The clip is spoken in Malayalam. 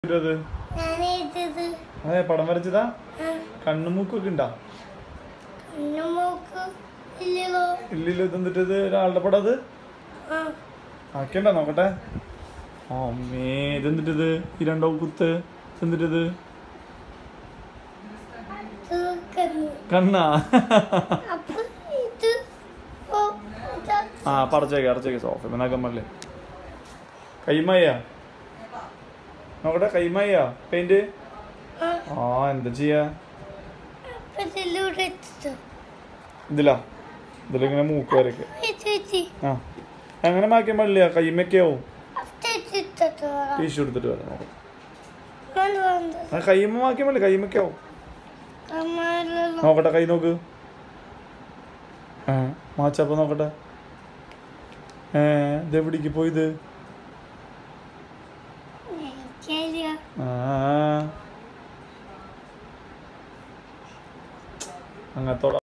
ഇത് ഞാൻ എഴുതത് അതെ പടം വരച്ചതാ ആ കണ്ണുമൂക്കൊക്കെ ഉണ്ടാ കണ്ണുമൂക്ക് ഇല്ലല്ലോ ഇല്ലില്ല ഇതെന്നിട്ട് ഇത് ഒരാളുടെ പടം അത് ആ ആക്കിയണ്ട നോക്കട്ടെ അമ്മേ ഇതെന്നിട്ട് ഇത് ഈ രണ്ടോ കുത്ത് ഇതെന്നിട്ട് തീർക്കുന്നു കണ്ണാ അപ്പൊ ഇത് ഓ ഇതാ ആ പടച്ചേക്ക് അടച്ചേക്ക് സോഫ പിന്നാക്കമ്മല്ലേ കൈമയ്യ നോക്കട്ടെ കൈമയ്യ പെയിന്റ് ആ ആ എന്താ ചെയ്യാ അപ്പൊ ഇതിലൂടെ എത്തിച്ചു ഇതിലാ ഇതിലിങ്ങനെ മൂക്ക് വരയ്ക്ക് ചേച്ചി ആ അങ്ങനെ മാക്കാൻ പാടില്ല കൈമയ്ക്കാവും അത്തേച്ചിട്ടോ ടീഷ് എടുത്തിട്ട് വരാം നോക്കാം ഞാൻ വന്നത് ആ കൈമ മാക്കാൻ പാടില്ല കൈമയ്ക്കാവും കമാലല്ലോ നോക്കട്ടെ കൈ നോക്ക് ഏ മാച്ചപ്പ നോക്കട്ടെ ഏ ഇതെവിടേക്ക് പോയത് എനിക്കറിയാം ആ അങ്ങത്തോടെ